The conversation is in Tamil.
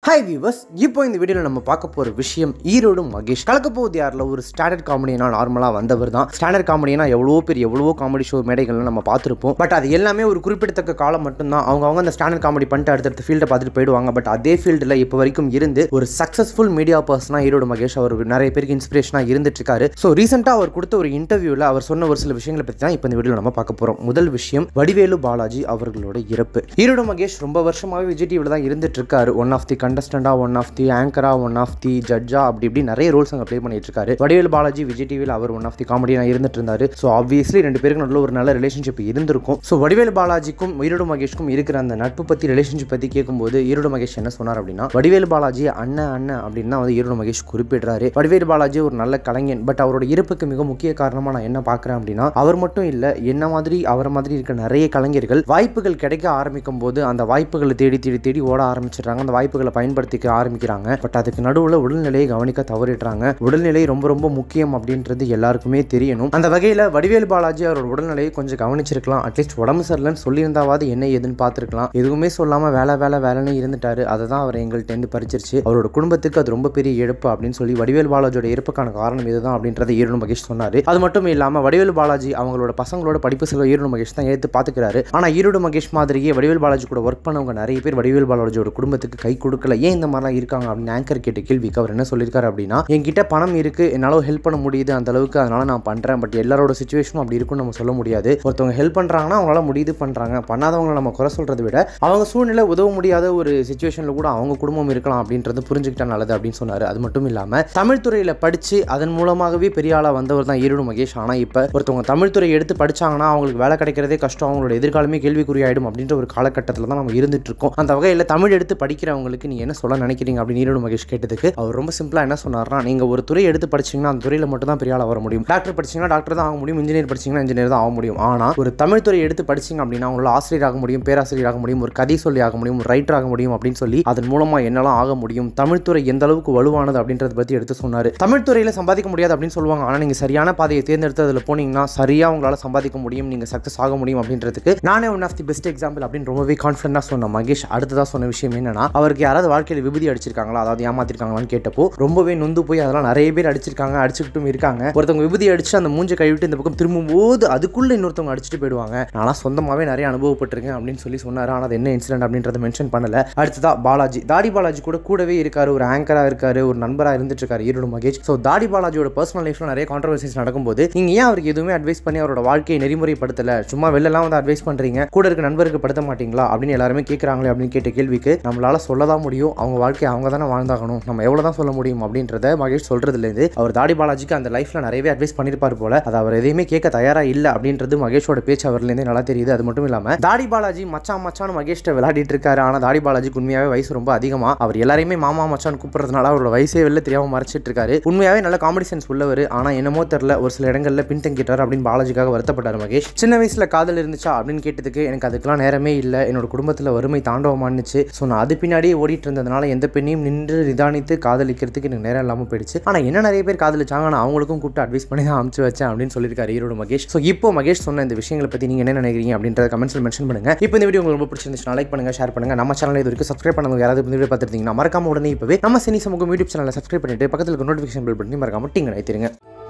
ஹாய் வியூவர்ஸ் இப்போ இந்த வீடியோவில் நம்ம பார்க்க போகிற விஷயம் ஈரோடு மகேஷ் கலக்க போகுது யாரில் ஒரு ஸ்டாண்டர்ட் காமெடினா நார்மலாக வந்தவர் தான் ஸ்டாண்டர்ட் காமெடினா எவ்வளோ பேர் எவ்வளோ காமெடி ஷோ மேடைகள்லாம் நம்ம பார்த்துருப்போம் பட் அது எல்லாமே ஒரு குறிப்பிடத்தக்க காலம் மட்டும்தான் அவங்க அவங்க அந்த ஸ்டாண்டர்ட் காமெடி பண்ணிட்டு அடுத்தடுத்த ஃபீல்டை பார்த்துட்டு போயிடுவாங்க பட் அதே ஃபீல்டில் இப்போ வரைக்கும் இருந்து ஒரு சக்ஸஸ்ஃபுல் மீடியா பர்சனாக ஈரோடு மகேஷ் அவர் நிறைய பேருக்கு இன்ஸ்பிரேஷனாக இருந்துட்டு இருக்காரு ஸோ ரீசெண்டாக அவர் கொடுத்த ஒரு இன்டர்வியூவில் அவர் சொன்ன ஒரு சில விஷயங்களை பற்றி தான் இப்போ இந்த வீடியோவில் நம்ம பார்க்க போகிறோம் முதல் விஷயம் வடிவேலு பாலாஜி அவர்களோட இறப்பு ஈரோடு மகேஷ் ரொம்ப வருஷமாகவே விஜய் டிவியில் தான் இருந்துட்டு இருக்காரு ஒன் ஆஃப் தி கண்டஸ்டண்டா ஒன் ஆஃப் தி ஆங்கரா ஒன் ஆஃப் தி ஜட்ஜா அப்படி இப்படி நிறைய ரோல்ஸ் அங்கே ப்ளே பண்ணிட்டு இருக்காரு வடிவேல் பாலாஜி விஜய் டிவியில் அவர் ஒன் ஆஃப் தி காமெடியாக இருந்துட்டு இருந்தாரு ஸோ ஆப்வியஸ்லி ரெண்டு பேருக்கு நல்ல ஒரு நல்ல ரிலேஷன்ஷிப் இருந்திருக்கும் ஸோ வடிவேல் பாலாஜிக்கும் ஈரோடு மகேஷ்க்கும் இருக்கிற அந்த நட்பு பற்றி ரிலேஷன்ஷிப் பற்றி கேட்கும்போது ஈரோடு மகேஷ் என்ன சொன்னார் அப்படின்னா வடிவேல் பாலாஜி அண்ணன் அண்ணன் அப்படின்னு தான் வந்து ஈரோடு மகேஷ் குறிப்பிடுறாரு வடிவேல் பாலாஜி ஒரு நல்ல கலைஞன் பட் அவரோட இறப்புக்கு மிக முக்கிய காரணமாக நான் என்ன பார்க்குறேன் அப்படின்னா அவர் மட்டும் இல்லை என்ன மாதிரி அவரை மாதிரி இருக்க நிறைய கலைஞர்கள் வாய்ப்புகள் கிடைக்க ஆரம்பிக்கும் போது அந்த வாய்ப்புகளை தேடி தேடி தேடி ஓட ஆரம்பிச்சிடுறாங்க அந்த வாய்ப்புகளை பயன்படுத்திக்க ஆரம்பிக்கிறாங்க பட் அதுக்கு நடுவில் உடல்நிலையை கவனிக்க தவறிடுறாங்க உடல்நிலை ரொம்ப ரொம்ப முக்கியம் அப்படின்றது எல்லாருக்குமே தெரியணும் அந்த வகையில் வடிவேல் பாலாஜி அவரோட உடல்நிலையை கொஞ்சம் கவனிச்சிருக்கலாம் அட்லீஸ்ட் உடம்பு சரியில்லைன்னு சொல்லியிருந்தாவது என்ன ஏதுன்னு பார்த்துருக்கலாம் எதுவுமே சொல்லாமல் வேலை வேலை வேலைன்னு இருந்துட்டாரு அதை தான் அவர் எங்கள்கிட்ட பறிச்சிருச்சு அவரோட குடும்பத்துக்கு அது ரொம்ப பெரிய இழப்பு அப்படின்னு சொல்லி வடிவேல் பாலாஜியோட இறப்புக்கான காரணம் இதுதான் அப்படின்றத ஈரோடு மகேஷ் சொன்னார் அது மட்டும் இல்லாமல் வடிவேல் பாலாஜி அவங்களோட பசங்களோட படிப்பு செலவு ஈரோடு மகேஷ் தான் ஏற்று பார்த்துக்கிறாரு ஆனால் ஈரோடு மகேஷ் மாதிரியே வடிவேல் பாலாஜி கூட ஒர்க் பண்ணவங்க நிறைய பேர் வடிவேல் பாலாஜியோட குடும்பத்துக்கு கை கொடுக்கல ஏன் இந்த மாதிரிலாம் இருக்காங்க அப்படின்னு ஆங்கர் கேட்ட கேள்விக்கு அவர் என்ன சொல்லியிருக்காரு அப்படின்னா என்கிட்ட பணம் இருக்கு என்னால் ஹெல்ப் பண்ண முடியுது அந்த அளவுக்கு அதனால நான் பண்ணுறேன் பட் எல்லாரோட சுச்சுவேஷனும் அப்படி இருக்கும்னு நம்ம சொல்ல முடியாது ஒருத்தவங்க ஹெல்ப் பண்ணுறாங்கன்னா அவங்களால முடியுது பண்ணுறாங்க பண்ணாதவங்களை நம்ம குறை சொல்கிறத விட அவங்க சூழ்நிலை உதவ முடியாத ஒரு சுச்சுவேஷனில் கூட அவங்க குடும்பம் இருக்கலாம் அப்படின்றது புரிஞ்சுக்கிட்டா நல்லது அப்படின்னு சொன்னார் அது மட்டும் இல்லாமல் தமிழ் துறையில் படித்து அதன் மூலமாகவே பெரிய ஆளாக வந்தவர் தான் ஈரோடு மகேஷ் ஆனால் இப்போ ஒருத்தவங்க தமிழ் துறை எடுத்து படிச்சாங்கன்னா அவங்களுக்கு வேலை கிடைக்கிறதே கஷ்டம் அவங்களோட எதிர்காலமே கேள்விக்குறியாயிடும் அப்படின்ற ஒரு காலகட்டத்தில் தான் நம்ம இருந்துட்டு இருக்கோம் அந்த வகையில் தமிழ் எடுத்து படிக்கிறவங்களுக்கு நீ என்ன சொல்ல நினைக்கிறீங்க அப்படின்னு ஈரோடு மகேஷ் கேட்டதுக்கு அவர் ரொம்ப சிம்பிளாக என்ன சொன்னார்னா நீங்கள் ஒரு துறை எடுத்து படிச்சீங்கன்னா அந்த துறையில் மட்டும் தான் பெரிய ஆளாக வர முடியும் டாக்டர் படிச்சீங்கன்னா டாக்டர் தான் ஆக முடியும் இன்ஜினியர் படிச்சீங்கன்னா இன்ஜினியர் தான் ஆக முடியும் ஆனால் ஒரு தமிழ் துறை எடுத்து படிச்சீங்க அப்படின்னா உங்களால் ஆசிரியர் ஆக முடியும் பேராசிரியர் ஆக முடியும் ஒரு கதை சொல்லி ஆக முடியும் ஒரு ரைட்டர் ஆக முடியும் அப்படின்னு சொல்லி அதன் மூலமாக என்னெல்லாம் ஆக முடியும் தமிழ் துறை எந்த அளவுக்கு வலுவானது அப்படின்றத பற்றி எடுத்து சொன்னார் தமிழ் துறையில் சம்பாதிக்க முடியாது அப்படின்னு சொல்லுவாங்க ஆனால் நீங்கள் சரியான பாதையை தேர்ந்தெடுத்து அதில் போனீங்கன்னா சரியாக உங்களால் சம்பாதிக்க முடியும் நீங்கள் சக்ஸஸ் ஆக முடியும் அப்படின்றதுக்கு நானே one of the best example அப்படின்னு ரொம்பவே கான்ஃபிடண்டாக சொன்ன மகேஷ் அடுத்ததாக சொன்ன விஷயம் என்னன்னா அவருக்கு யாராவது வாழ்க்கையில் விபதி அடிச்சிருக்காங்களா அதாவது ஏமாத்திருக்காங்களான்னு கேட்டப்போ ரொம்பவே நொந்து போய் அதெல்லாம் நிறைய பேர் அடிச்சிருக்காங்க அடிச்சுக்கிட்டும் இருக்காங்க ஒருத்தவங்க விபதி அடிச்சு அந்த மூஞ்சை கழுவிட்டு இந்த பக்கம் திரும்பும்போது அதுக்குள்ள இன்னொருத்தவங்க அடிச்சுட்டு போயிடுவாங்க நான்லாம் சொந்தமாகவே நிறைய அனுபவப்பட்டிருக்கேன் அப்படின்னு சொல்லி சொன்னார் ஆனால் அது என்ன இன்சிடென்ட் அப்படின்றத மென்ஷன் பண்ணல அடுத்ததா பாலாஜி தாடி பாலாஜி கூட கூடவே இருக்காரு ஒரு ஆங்கராக இருக்காரு ஒரு நண்பராக இருந்துட்டு இருக்காரு ஈரோடு மகேஷ் ஸோ தாடி பாலாஜியோட பர்சனல் லைஃப்ல நிறைய கான்ட்ரவர்சிஸ் நடக்கும்போது நீங்க ஏன் அவருக்கு எதுவுமே அட்வைஸ் பண்ணி அவரோட வாழ்க்கையை நெறிமுறைப்படுத்தல சும்மா வெளிலலாம் வந்து அட்வைஸ் பண்றீங்க கூட இருக்க நண்பருக்கு படுத்த மாட்டீங்களா அப்படின்னு எல்லாருமே கேட்குறாங்களே அப்படின்னு கேட்ட கேள்விக்கு நம்மளால சொல்ல தான் முடியும் அவங்க வாழ்க்கையை அவங்க தானே வாழ்ந்தாகணும் நம்ம எவ்வளோ தான் சொல்ல முடியும் அப்படின்றத மகேஷ் சொல்றதுலேருந்து அவர் தாடி பாலாஜிக்கு அந்த லைஃப்ல நிறையவே அட்வைஸ் பண்ணியிருப்பார் போல அது அவர் எதையுமே கேட்க தயாரா இல்லை அப்படின்றது மகேஷோட பேச்சு அவர்லேருந்தே நல்லா தெரியுது அது மட்டும் இல்லாம தாடி பாலாஜி மச்சான் மச்சான் மகேஷ்ட விளையாடிட்டு இருக்காரு ஆனால் தாடி பாலாஜிக்கு உண்மையாவே வயசு ரொம்ப அதிகமா அவர் எல்லாரையுமே மாமா மச்சான் கூப்பிடுறதுனால அவரோட வயசே வெளில தெரியாம மறைச்சிட்டு இருக்காரு உண்மையாவே நல்ல காமெடி சென்ஸ் உள்ளவர் ஆனா என்னமோ தெரியல ஒரு சில இடங்கள்ல பின்தங்கிட்டார் அப்படின்னு பாலாஜிக்காக வருத்தப்பட்டார் மகேஷ் சின்ன வயசுல காதல் இருந்துச்சா அப்படின்னு கேட்டதுக்கு எனக்கு அதுக்கெல்லாம் நேரமே இல்லை என்னோட குடும்பத்தில் வறுமை தாண்டவமானுச்சு ஸோ நான் அது பின்னாடியே ஓடிட்டு இருந்ததுனால எந்த பெண்ணையும் நின்று நிதானித்து காதலிக்கிறதுக்கு எனக்கு நேரம் இல்லாமல் போயிடுச்சு ஆனால் என்ன நிறைய பேர் காதலிச்சாங்க ஆனால் அவங்களுக்கும் கூப்பிட்டு அட்வைஸ் பண்ணி தான் அமுச்சு வச்சேன் அப்படின்னு சொல்லியிருக்காரு ஈரோடு மகேஷ் ஸோ இப்போ மகேஷ் சொன்ன இந்த விஷயங்களை பற்றி நீங்கள் என்ன நினைக்கிறீங்க அப்படின்றத கமெண்ட்ஸில் மென்ஷன் பண்ணுங்க இப்போ இந்த வீடியோ உங்களுக்கு ரொம்ப பிடிச்சிருந்துச்சுன்னா லைக் பண்ணுங்க ஷேர் பண்ணுங்க நம்ம சேனல் இது வரைக்கும் சப்ஸ்கிரைப் பண்ணவங்க யாராவது இந்த வீடியோ பார்த்துருந்தீங்கன்னா மறக்காம உடனே இப்போவே நம்ம சினி சமூகம் யூடியூப் சேனலை சப்ஸ்கிரைப் பண்ணிட்டு பக்கத்தில் இருக்க நோட்டிஃபிகேஷன் பில் பண்ணி மறக்காம டிங்க நினைத்திருங்க